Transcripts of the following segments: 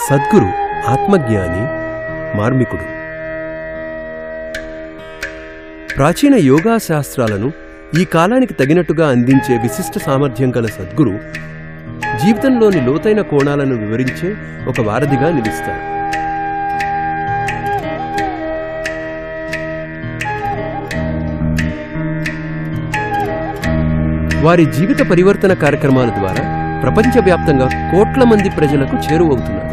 సద్గురు ఆత్మజ్ఞాని మార్మికుడు ప్రాచీన యోగా శాస్త్రాలను ఈ కాలానికి తగినట్టుగా అందించే విశిష్ట సామర్థ్యం గల సద్గురు జీవితంలోని లోతైన కోణాలను వివరించే ఒక వారధిగా నిలుస్తారు వారి జీవిత పరివర్తన కార్యక్రమాల ద్వారా ప్రపంచవ్యాప్తంగా కోట్ల మంది ప్రజలకు చేరువవుతున్నారు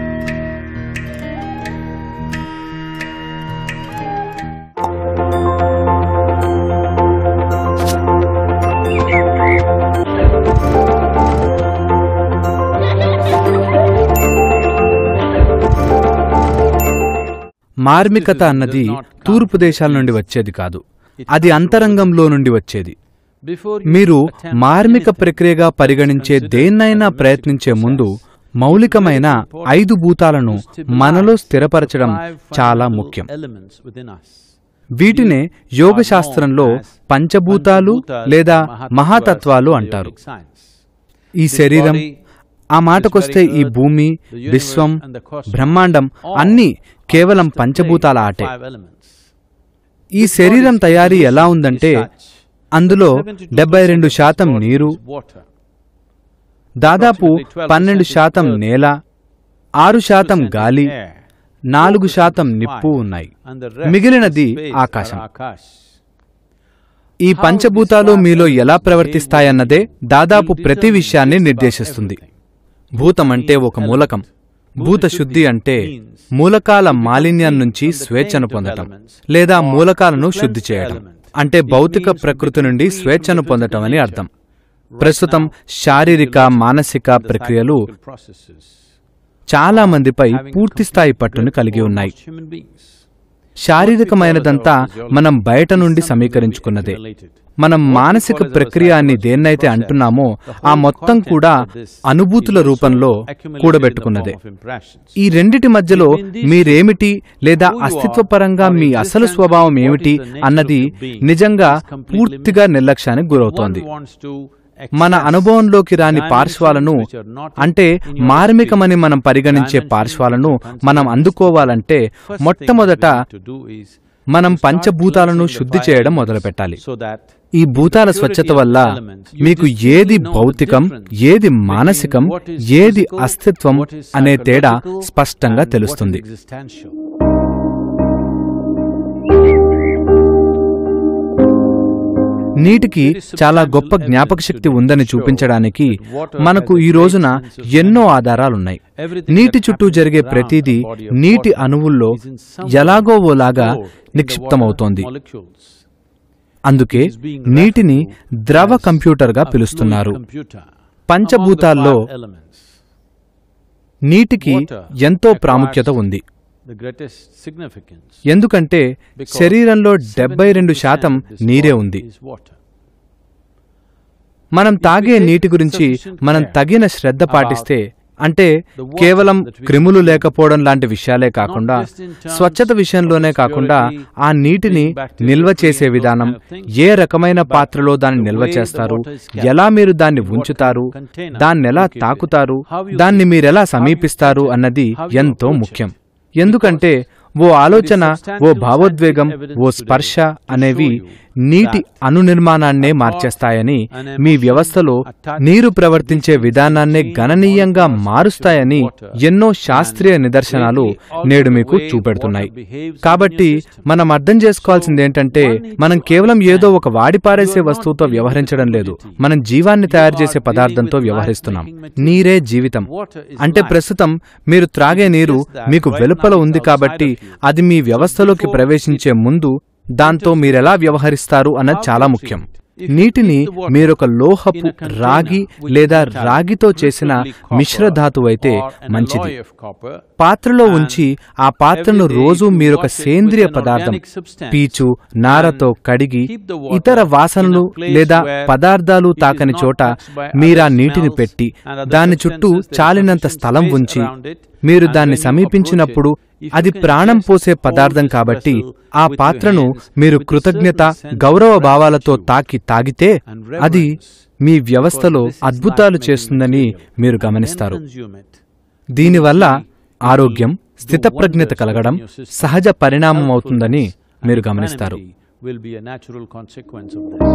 మార్మికత అన్నది తూర్పు దేశాల నుండి వచ్చేది కాదు అది అంతరంగంలో నుండి వచ్చేది మీరు మార్మిక ప్రక్రియగా పరిగణించే దేన్నైనా ప్రయత్నించే ముందు మౌలికమైన ఐదు భూతాలను మనలో స్థిరపరచడం చాలా ముఖ్యం వీటినే యోగ శాస్త్రంలో పంచభూతాలు లేదా మహాతత్వాలు అంటారు ఈ శరీరం ఆ మాటకొస్తే ఈ భూమి విశ్వం బ్రహ్మాండం అన్నీ కేవలం పంచభూతాల ఆటే ఈ శరీరం తయారీ ఎలా ఉందంటే అందులో డెబ్బై రెండు శాతం నీరు దాదాపు పన్నెండు శాతం నేల ఆరు శాతం గాలి నాలుగు శాతం నిప్పు ఉన్నాయి మిగిలినది ఆకాశం ఈ పంచభూతాలు మీలో ఎలా ప్రవర్తిస్తాయన్నదే దాదాపు ప్రతి విషయాన్ని నిర్దేశిస్తుంది భూతం అంటే ఒక మూలకం భూత శుద్ధి అంటే మూలకాల మాలిన్యం నుంచి స్వేచ్ఛను పొందటం లేదా మూలకాలను శుద్ధి చేయడం అంటే భౌతిక ప్రకృతి నుండి స్వేచ్ఛను పొందటం అని అర్థం ప్రస్తుతం శారీరక మానసిక ప్రక్రియలు చాలా మందిపై పూర్తిస్థాయి పట్టును కలిగి ఉన్నాయి శారీరకమైనదంతా మనం బయట నుండి సమీకరించుకున్నదే మనం మానసిక ప్రక్రియ అని దేన్నైతే అంటున్నామో ఆ మొత్తం కూడా అనుభూతుల రూపంలో కూడబెట్టుకున్నదే ఈ రెండిటి మధ్యలో మీరేమిటి లేదా అస్తిత్వపరంగా మీ అసలు స్వభావం ఏమిటి అన్నది నిజంగా పూర్తిగా నిర్లక్ష్యానికి గురవుతోంది మన అనుభవంలోకి రాని పార్శ్వాలను అంటే మార్మికమని మనం పరిగణించే పార్శ్వాలను మనం అందుకోవాలంటే మొట్టమొదట మనం పంచభూతాలను శుద్ధి చేయడం మొదలుపెట్టాలి ఈ భూతాల స్వచ్ఛత వల్ల మీకు ఏది భౌతికం ఏది మానసికం ఏది అస్తిత్వం అనే తేడా స్పష్టంగా తెలుస్తుంది నీటికి చాలా గొప్ప జ్ఞాపక శక్తి ఉందని చూపించడానికి మనకు ఈ రోజున ఎన్నో ఆధారాలున్నాయి నీటి చుట్టూ జరిగే ప్రతిదీ నీటి అణువుల్లో ఎలాగో ఓలాగా నిక్షిప్తమవుతోంది అందుకే నీటిని ద్రవ కంప్యూటర్గా పిలుస్తున్నారు పంచభూతాల్లో నీటికి ఎంతో ప్రాముఖ్యత ఉంది ఎందుకంటే శరీరంలో డెబ్బై రెండు శాతం నీరే ఉంది మనం తాగే నీటి గురించి మనం తగిన శ్రద్ధ పాటిస్తే అంటే కేవలం క్రిములు లేకపోవడం లాంటి విషయాలే కాకుండా స్వచ్ఛత విషయంలోనే కాకుండా ఆ నీటిని నిల్వ చేసే విధానం ఏ రకమైన పాత్రలో దాన్ని నిల్వ చేస్తారు ఎలా మీరు దాన్ని ఉంచుతారు దాన్నెలా తాకుతారు దాన్ని మీరెలా సమీపిస్తారు అన్నది ఎంతో ముఖ్యం ఎందుకంటే ఓ ఆలోచన ఓ భావోద్వేగం ఓ స్పర్శ అనేవి నీటి అణునిర్మాణాన్నే మార్చేస్తాయని మీ వ్యవస్థలో నీరు ప్రవర్తించే విధానాన్నే గణనీయంగా మారుస్తాయని ఎన్నో శాస్త్రీయ నిదర్శనాలు నేడు మీకు చూపెడుతున్నాయి కాబట్టి మనం అర్థం చేసుకోవాల్సింది ఏంటంటే మనం కేవలం ఏదో ఒక వాడి పారేసే వస్తువుతో వ్యవహరించడం లేదు మనం జీవాన్ని తయారు చేసే పదార్థంతో వ్యవహరిస్తున్నాం నీరే జీవితం అంటే ప్రస్తుతం మీరు త్రాగే నీరు మీకు వెలుపల ఉంది కాబట్టి అది మీ వ్యవస్థలోకి ప్రవేశించే ముందు దాంతో మీరెలా వ్యవహరిస్తారు అన్నది చాలా ముఖ్యం నీటిని మీరొక లోహపు రాగి లేదా రాగితో చేసిన మిశ్రధాతువు అయితే మంచిది పాత్రలో ఉంచి ఆ పాత్రను రోజు మీరొక సేంద్రియ పదార్థం పీచు నారతో కడిగి ఇతర వాసనలు లేదా పదార్థాలు తాకని చోట మీరా నీటిని పెట్టి దాని చుట్టూ చాలినంత స్థలం ఉంచి మీరు దాన్ని సమీపించినప్పుడు అది ప్రాణం పోసే పదార్థం కాబట్టి ఆ పాత్రను మీరు కృతజ్ఞత గౌరవ భావాలతో తాకి తాగితే అది మీ వ్యవస్థలో అద్భుతాలు చేస్తుందని మీరు గమనిస్తారు దీనివల్ల ఆరోగ్యం స్థితప్రజ్ఞత కలగడం సహజ పరిణామం అవుతుందని మీరు గమనిస్తారు will be a natural consequence of this.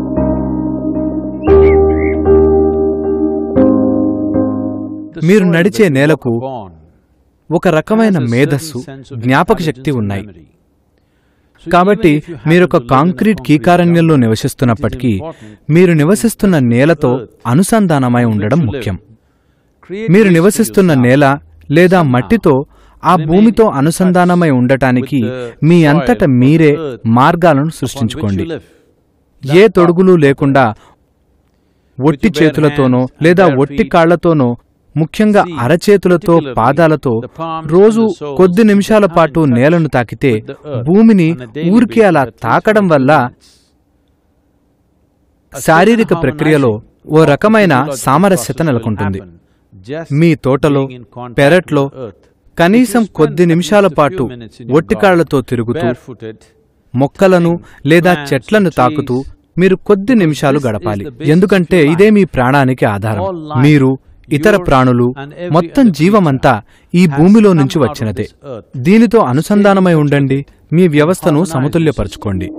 The మీరు soil నడిచే that you నేలకు walk upon ఒక రకమైన has a మేధస్సు certain sense of జ్ఞాపక intelligence శక్తి and ఉన్నాయి memory. So కాబట్టి even if you happen మీరొక to live in a concrete concrete కీకారణ్యంలో jungle, నివసిస్తున్నప్పటికీ it is important మీరు నివసిస్తున్న నేలతో అనుసంధానమై ఉండడం ముఖ్యం మీరు నివసిస్తున్న నేల లేదా మట్టితో ఆ భూమితో అనుసంధానమై ఉండటానికి మీ అంతట మీరే మార్గాలను సృష్టించుకోండి ఏ తొడుగులు లేకుండా ఒట్టి చేతులతోనో లేదా ఒట్టి కాళ్లతోనో ముఖ్యంగా అరచేతులతో పాదాలతో రోజు కొద్ది నిమిషాల పాటు నేలను తాకితే భూమిని ఊరికే అలా తాకడం వల్ల శారీరక ప్రక్రియలో ఓ రకమైన సామరస్యత నెలకొంటుంది మీ తోటలో పెరట్లో కనీసం కొద్ది నిమిషాల పాటు ఒట్టికాళ్లతో తిరుగుతూ మొక్కలను లేదా చెట్లను తాకుతూ మీరు కొద్ది నిమిషాలు గడపాలి ఎందుకంటే ఇదే మీ ప్రాణానికి ఆధారం మీరు ఇతర ప్రాణులు మొత్తం జీవమంతా ఈ భూమిలో నుంచి వచ్చినదే దీనితో అనుసంధానమై ఉండండి మీ వ్యవస్థను సమతుల్యపరచుకోండి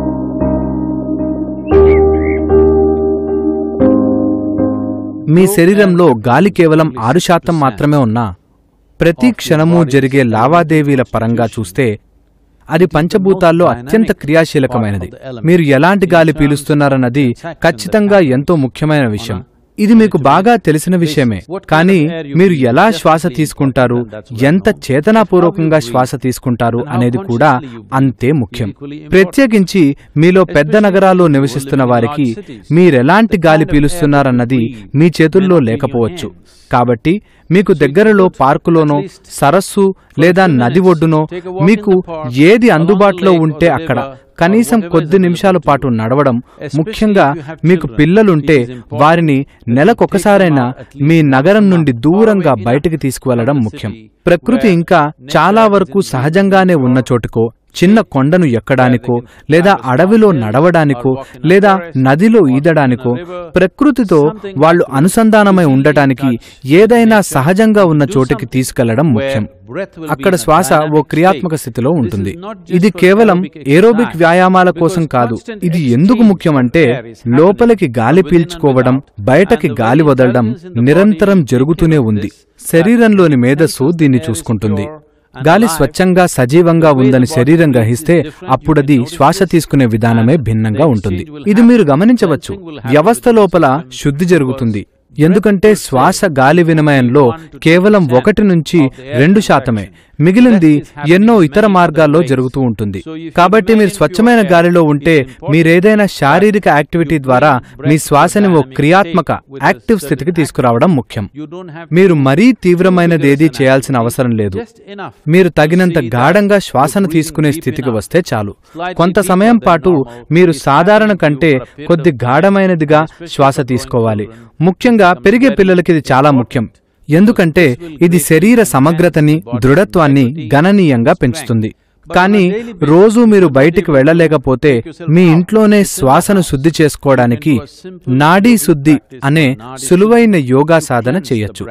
మీ శరీరంలో గాలి కేవలం ఆరు శాతం మాత్రమే ఉన్నా ప్రతి క్షణము జరిగే లావాదేవీల పరంగా చూస్తే అది పంచభూతాల్లో అత్యంత క్రియాశీలకమైనది మీరు ఎలాంటి గాలి పీలుస్తున్నారన్నది ఖచ్చితంగా ఎంతో ముఖ్యమైన విషయం ఇది మీకు బాగా తెలిసిన విషయమే కానీ మీరు ఎలా శ్వాస తీసుకుంటారు ఎంత చేతనాపూర్వకంగా శ్వాస తీసుకుంటారు అనేది కూడా అంతే ముఖ్యం ప్రత్యేకించి మీలో పెద్ద నగరాల్లో నివసిస్తున్న వారికి మీరెలాంటి గాలి పీలుస్తున్నారన్నది మీ చేతుల్లో లేకపోవచ్చు కాబట్టి మీకు దగ్గరలో పార్కులోనో సరస్సు లేదా నది ఒడ్డునో మీకు ఏది అందుబాటులో ఉంటే అక్కడ కనీసం కొద్ది నిమిషాల పాటు నడవడం ముఖ్యంగా మీకు పిల్లలుంటే వారిని నెలకొకసారైనా మీ నగరం నుండి దూరంగా బయటికి తీసుకువెళ్లడం ముఖ్యం ప్రకృతి ఇంకా చాలా వరకు సహజంగానే ఉన్న చోటుకో చిన్న కొండను ఎక్కడానికో లేదా అడవిలో నడవడానికో లేదా నదిలో ఈదడానికో ప్రకృతితో వాళ్ళు అనుసంధానమై ఉండటానికి ఏదైనా సహజంగా ఉన్న చోటికి తీసుకెళ్లడం ముఖ్యం అక్కడ శ్వాస ఓ క్రియాత్మక స్థితిలో ఉంటుంది ఇది కేవలం ఏరోబిక్ వ్యాయామాల కోసం కాదు ఇది ఎందుకు ముఖ్యమంటే లోపలికి గాలి పీల్చుకోవడం బయటకి గాలి వదలడం నిరంతరం జరుగుతూనే ఉంది శరీరంలోని మేధస్సు దీన్ని చూసుకుంటుంది గాలి స్వచ్ఛంగా సజీవంగా ఉందని శరీరం గ్రహిస్తే అప్పుడది శ్వాస తీసుకునే విధానమే భిన్నంగా ఉంటుంది ఇది మీరు గమనించవచ్చు వ్యవస్థ లోపల శుద్ధి జరుగుతుంది ఎందుకంటే శ్వాస గాలి వినిమయంలో కేవలం ఒకటి నుంచి రెండు శాతమే మిగిలింది ఎన్నో ఇతర మార్గాల్లో జరుగుతూ ఉంటుంది కాబట్టి మీరు స్వచ్ఛమైన గాలిలో ఉంటే మీరేదైనా శారీరక యాక్టివిటీ ద్వారా మీ శ్వాసని ఓ క్రియాత్మక యాక్టివ్ స్థితికి తీసుకురావడం ముఖ్యం మీరు మరీ తీవ్రమైనదేదీ చేయాల్సిన అవసరం లేదు మీరు తగినంత గాఢంగా శ్వాసను తీసుకునే స్థితికి వస్తే చాలు కొంత సమయం పాటు మీరు సాధారణ కంటే కొద్ది గాఢమైనదిగా శ్వాస తీసుకోవాలి ముఖ్యంగా పెరిగే పిల్లలకి ఇది చాలా ముఖ్యం ఎందుకంటే ఇది శరీర సమగ్రతని దృఢత్వాన్ని గణనీయంగా పెంచుతుంది కానీ రోజూ మీరు బయటికి వెళ్ళలేకపోతే మీ ఇంట్లోనే శ్వాసను శుద్ధి చేసుకోవడానికి నాడీ శుద్ధి అనే సులువైన యోగా సాధన చేయొచ్చు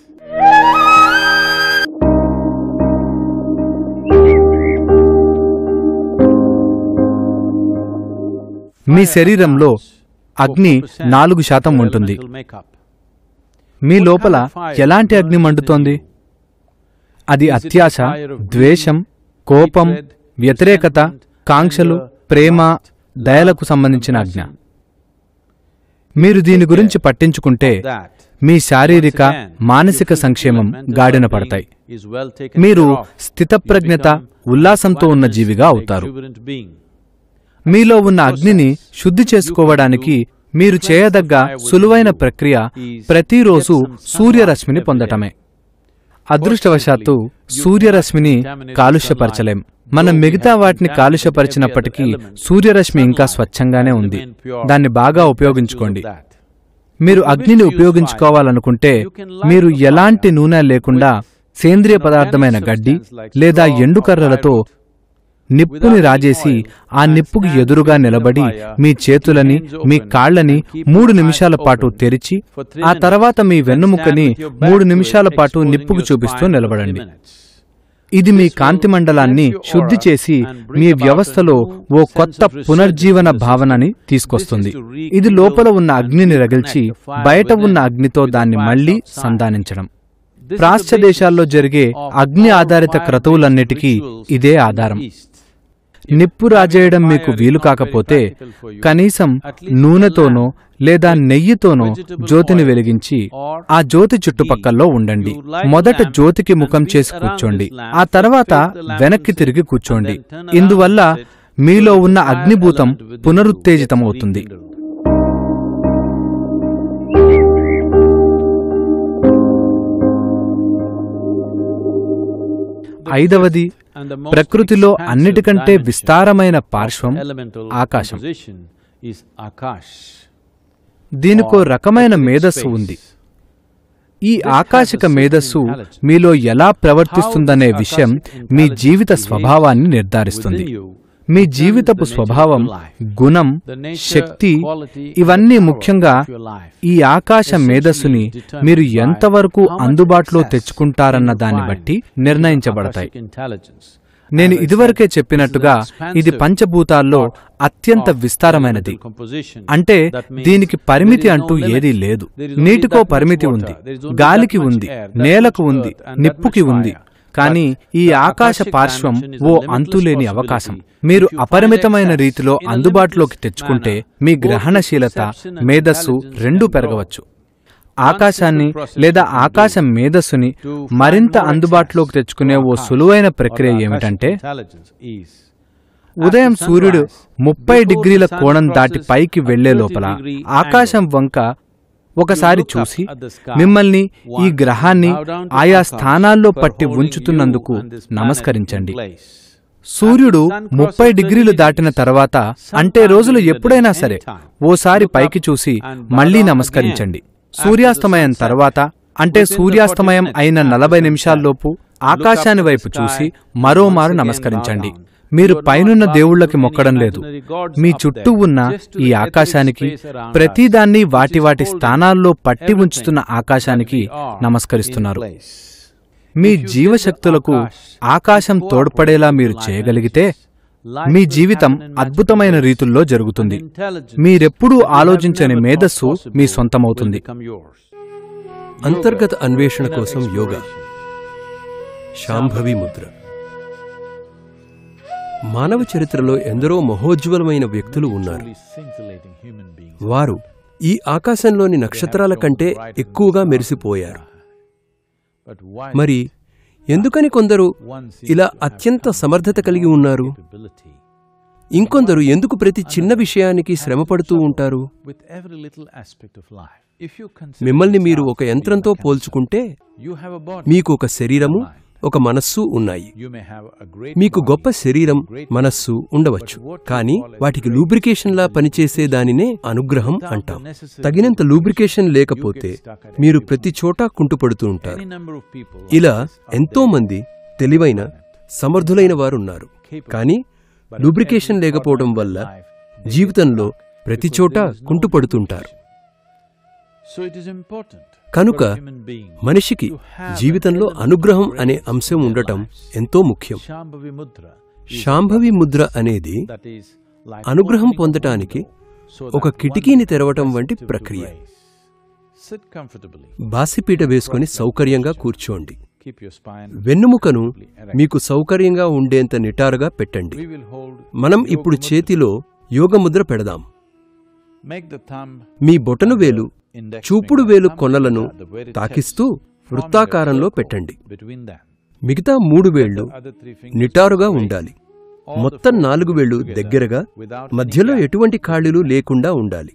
మీ శరీరంలో అగ్ని నాలుగు శాతం ఉంటుంది మీ లోపల ఎలాంటి అగ్ని మండుతోంది అది అత్యాశ ద్వేషం కోపం వ్యతిరేకత కాంక్షలు ప్రేమ దయలకు సంబంధించిన అజ్ఞ మీరు దీని గురించి పట్టించుకుంటే మీ శారీరక మానసిక సంక్షేమం గాడిన పడతాయి మీరు స్థితప్రజ్ఞత ఉల్లాసంతో ఉన్న జీవిగా అవుతారు మీలో ఉన్న అగ్నిని శుద్ధి చేసుకోవడానికి మీరు చేయదగ్గ సులువైన ప్రక్రియ ప్రతిరోజు సూర్యరశ్మిని పొందటమే అదృష్టవశాత్తు సూర్యరశ్మిని కాలుష్యపరచలేం మనం మిగతా వాటిని కాలుష్యపరిచినప్పటికీ సూర్యరశ్మి ఇంకా స్వచ్ఛంగానే ఉంది దాన్ని బాగా ఉపయోగించుకోండి మీరు అగ్నిని ఉపయోగించుకోవాలనుకుంటే మీరు ఎలాంటి నూనె లేకుండా సేంద్రియ పదార్థమైన గడ్డి లేదా ఎండుకర్రలతో నిప్పుని రాజేసి ఆ నిప్పుకి ఎదురుగా నిలబడి మీ చేతులని మీ కాళ్ళని మూడు నిమిషాల పాటు తెరిచి ఆ తర్వాత మీ వెన్నుముకని మూడు నిమిషాల పాటు నిప్పుకు చూపిస్తూ నిలబడండి ఇది మీ కాంతి మండలాన్ని శుద్ధి చేసి మీ వ్యవస్థలో ఓ కొత్త పునర్జీవన భావనని తీసుకొస్తుంది ఇది లోపల ఉన్న అగ్నిని రగిల్చి బయట ఉన్న అగ్నితో దాన్ని మళ్లీ సంధానించడం ప్రాచ్య దేశాల్లో జరిగే అగ్ని ఆధారిత క్రతువులన్నిటికీ ఇదే ఆధారం నిప్పు రాజేయడం మీకు వీలు కాకపోతే కనీసం నూనెతోనో లేదా నెయ్యితోనో జ్యోతిని వెలిగించి ఆ జ్యోతి చుట్టుపక్కల్లో ఉండండి మొదట జ్యోతికి ముఖం చేసి కూర్చోండి ఆ తర్వాత వెనక్కి తిరిగి కూర్చోండి ఇందువల్ల మీలో ఉన్న అగ్నిభూతం పునరుత్తేజితమవుతుంది ఐదవది ప్రకృతిలో అన్నిటికంటే విస్తారమైన పార్శ్వం ఆకాశం దీనికో రకమైన మేధస్సు ఉంది ఈ ఆకాశిక మేధస్సు మీలో ఎలా ప్రవర్తిస్తుందనే విషయం మీ జీవిత స్వభావాన్ని నిర్ధారిస్తుంది మీ జీవితపు స్వభావం గుణం శక్తి ఇవన్నీ ముఖ్యంగా ఈ ఆకాశ మేధస్సుని మీరు ఎంతవరకు అందుబాటులో తెచ్చుకుంటారన్న దాన్ని బట్టి నిర్ణయించబడతాయి నేను ఇదివరకే చెప్పినట్టుగా ఇది పంచభూతాల్లో అత్యంత విస్తారమైనది అంటే దీనికి పరిమితి అంటూ ఏదీ లేదు నీటికో పరిమితి ఉంది గాలికి ఉంది నేలకు ఉంది నిప్పుకి ఉంది కానీ ఈ ఆకాశ పార్శ్వం ఓ అంతులేని అవకాశం మీరు అపరిమితమైన రీతిలో అందుబాటులోకి తెచ్చుకుంటే మీ గ్రహణశీలత మేధస్సు రెండూ పెరగవచ్చు ఆకాశాన్ని లేదా ఆకాశ మేధస్సుని మరింత అందుబాటులోకి తెచ్చుకునే ఓ సులువైన ప్రక్రియ ఏమిటంటే ఉదయం సూర్యుడు ముప్పై డిగ్రీల కోణం దాటి పైకి వెళ్లే లోపల ఆకాశం వంక ఒకసారి చూసి మిమ్మల్ని ఈ గ్రహాన్ని ఆయా స్థానాల్లో పట్టి ఉంచుతున్నందుకు నమస్కరించండి సూర్యుడు ముప్పై డిగ్రీలు దాటిన తర్వాత అంటే రోజులు ఎప్పుడైనా సరే ఓసారి పైకి చూసి మళ్లీ నమస్కరించండి సూర్యాస్తమయం తర్వాత అంటే సూర్యాస్తమయం అయిన నలభై నిమిషాల్లోపు ఆకాశాన్ని వైపు చూసి మరోమారు నమస్కరించండి మీరు పైనున్న దేవుళ్ళకి మొక్కడం లేదు మీ చుట్టూ ఉన్న ఈ ఆకాశానికి ప్రతిదాన్ని వాటి వాటి స్థానాల్లో పట్టి ఉంచుతున్న ఆకాశానికి నమస్కరిస్తున్నారు మీ జీవశక్తులకు ఆకాశం తోడ్పడేలా మీరు చేయగలిగితే మీ జీవితం అద్భుతమైన రీతుల్లో జరుగుతుంది మీరెప్పుడూ ఆలోచించని మేధస్సు మీ సొంతమవుతుంది అంతర్గత అన్వేషణ కోసం యోగా శాంభవి ముద్ర మానవ చరిత్రలో ఎందరో మహోజ్వలమైన వ్యక్తులు ఉన్నారు వారు ఈ ఆకాశంలోని నక్షత్రాల కంటే ఎక్కువగా మెరిసిపోయారు మరి ఎందుకని కొందరు ఇలా అత్యంత సమర్థత కలిగి ఉన్నారు ఇంకొందరు ఎందుకు ప్రతి చిన్న విషయానికి శ్రమపడుతూ ఉంటారు మిమ్మల్ని మీరు ఒక యంత్రంతో పోల్చుకుంటే మీకు ఒక శరీరము ఒక మనస్సు ఉన్నాయి మీకు గొప్ప శరీరం మనస్సు ఉండవచ్చు కానీ వాటికి లూబ్రికేషన్లా పనిచేసే దానినే అనుగ్రహం అంటాం తగినంత లూబ్రికేషన్ లేకపోతే మీరు ప్రతి చోటా కుంటుపడుతూ ఉంటారు ఇలా ఎంతో మంది తెలివైన సమర్థులైన వారున్నారు కానీ లూబ్రికేషన్ లేకపోవడం వల్ల జీవితంలో ప్రతి చోట కుంటుపడుతుంటారు కనుక మనిషికి జీవితంలో అనుగ్రహం అనే అంశం ఉండటం ఎంతో ముఖ్యం శాంభవి ముద్ర అనేది అనుగ్రహం పొందటానికి ఒక కిటికీని తెరవటం వంటి ప్రక్రియ బాసిపీట వేసుకుని సౌకర్యంగా కూర్చోండి వెన్నుముకను మీకు సౌకర్యంగా ఉండేంత నిటారుగా పెట్టండి మనం ఇప్పుడు చేతిలో యోగముద్ర పెడదాం మీ బొటను వేలు చూపుడు వేలు కొనలను తాకిస్తూ వృత్తాకారంలో పెట్టండి మిగతా మూడు వేళ్లు నిటారుగా ఉండాలి మొత్తం నాలుగు వేళ్లు దగ్గరగా మధ్యలో ఎటువంటి ఖాళీలు లేకుండా ఉండాలి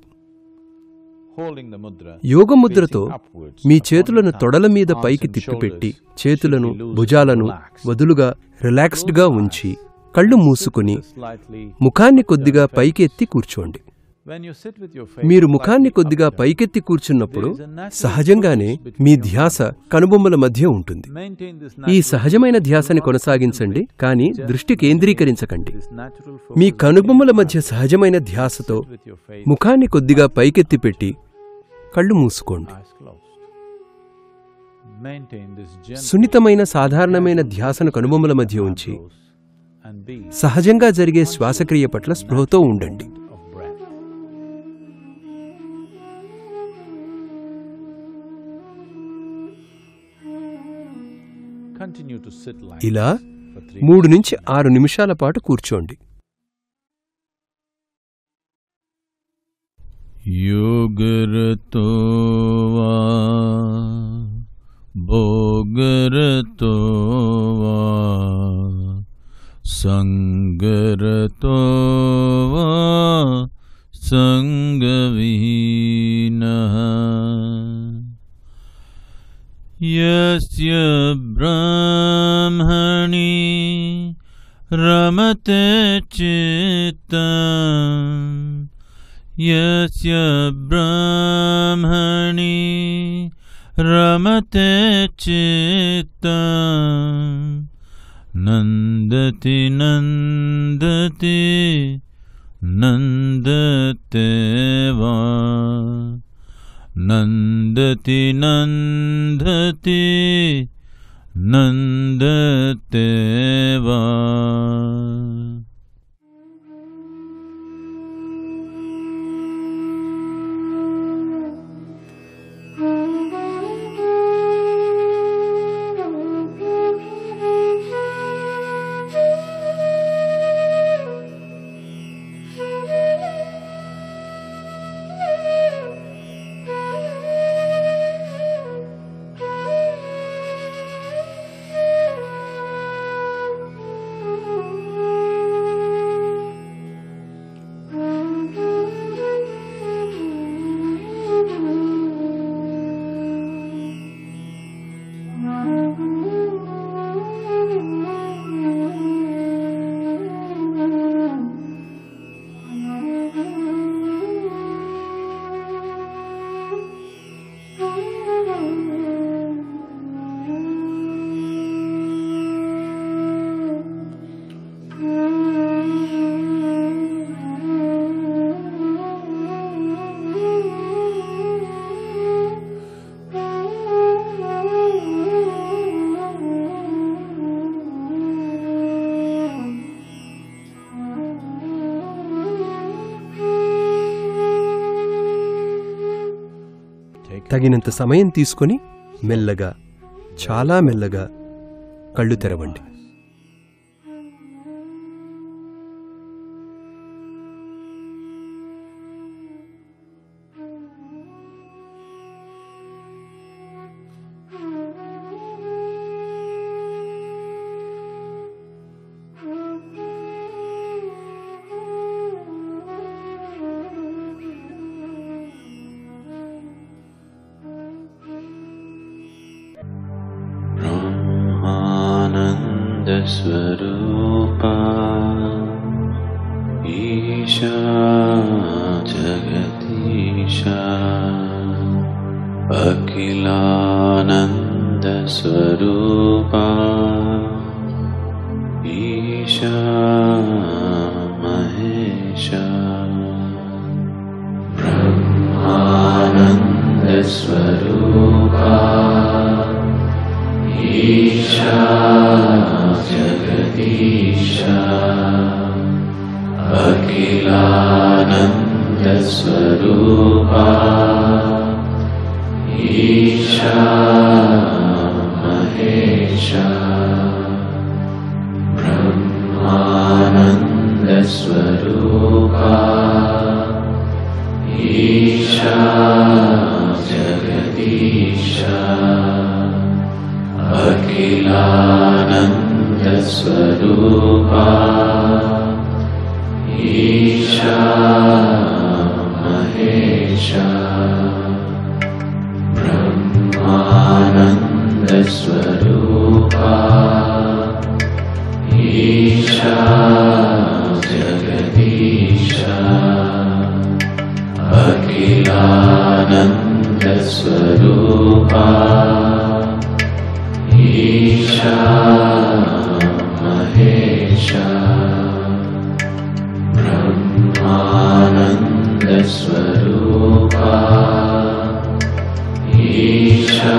యోగముద్రతో మీ చేతులను తొడల మీద పైకి తిప్పిపెట్టి చేతులను భుజాలను వదులుగా రిలాక్స్డ్గా ఉంచి కళ్ళు మూసుకుని ముఖాన్ని కొద్దిగా పైకి ఎత్తి కూర్చోండి When you sit with your face మీరు ముఖాన్ని slightly కొద్దిగా upturned, పైకెత్తి కూర్చున్నప్పుడు there is a natural సహజంగానే focus between మీ the ధ్యాస కనుబొమ్మల మధ్య ఉంటుంది maintain this ఈ natural సహజమైన focus. ధ్యాసని Do not కొనసాగించండి concentrate. కానీ Just దృష్టి maintain కేంద్రీకరించకండి this natural me focus కనుబొమ్మల between మధ్య సహజమైన ధ్యాసతో sit with your face, ముఖాన్ని కొద్దిగా పైకెత్తి పెట్టి కళ్ళు మూసుకోండి eyes closed. Maintain this gentle, సున్నితమైన సాధారణమైన ధ్యాసను కనుబొమ్మల మధ్య ఉంచి close and be సహజంగా జరిగే శ్వాసక్రియ పట్ల స్పృహతో ఉండండి of breath. Continue to sit like ఇలా this for three మూడు నుంచి ఆరు నిమిషాల పాటు కూర్చోండి योगरतो वा भोगरतो वा सङ्गरतो वा सङ्गविहीनः यस्य ब्राह्मणि रमते चित्तम् यस्य ब्राह्मणि रमते चित्तम् नन्दति नन्दति नन्दते वा नन्दति नन्दति नन्दते वा Take తగినంత సమయం తీసుకొని మెల్లగా చాలా మెల్లగా కళ్ళు తెరవండి ब्रह्मानन्दस्वरूपा ईशा जगदीशा अखिलानन्दस्वरूपा ईशा महेशा ब्रह्मानन्दस्वरूपा ईशा जगदीशा अखिलानन्दस्वरूपा ईशा महेशा ब्रह्मानन्दस्वरूपा ईशा जगदीशा अखिलानन्दस्वरूपा ईशा महेशा ब्रह्मानन्दस्वरूपा ईशा जगदीशा अखिलानन्दस्वरूपा ईशा महेशा ब्रह्मानन्दस्वरूपा ईशा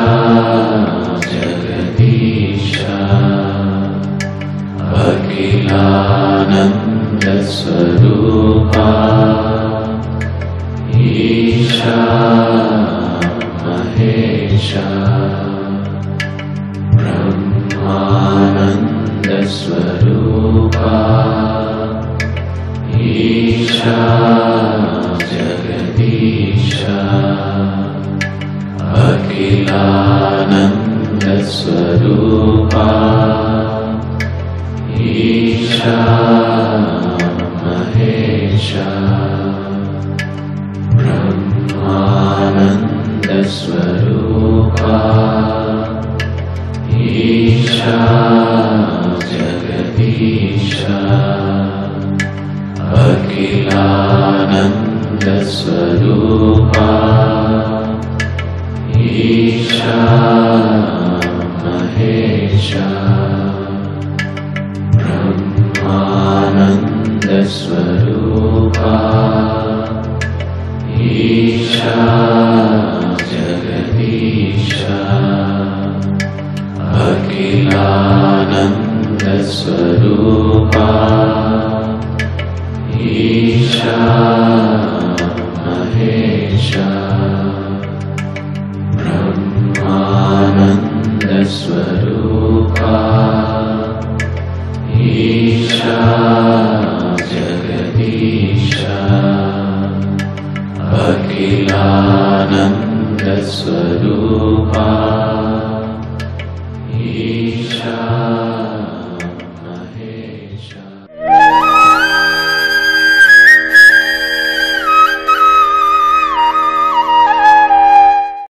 जगदीशा अखिलानन्दस्वरूपा ईशा महेशा ब्रह्मानन्दस्वरूपा ईशा जगदीशा अखिलानन्दस्वरूपा ईशा महेशा ब्रह्मानन्दस्वरूपा ईशा जगदीशा अखिलानन्दस्वरूपा ईशा महेशा ब्रह्मानन्दस्वरूपा ईशा जगदीशा अखिलानन्दस्वरूपा ईशा महेशा ब्रह्मानन्दस्वरूपा ईशा जगदीशा अखिलानन्दस्वरूपा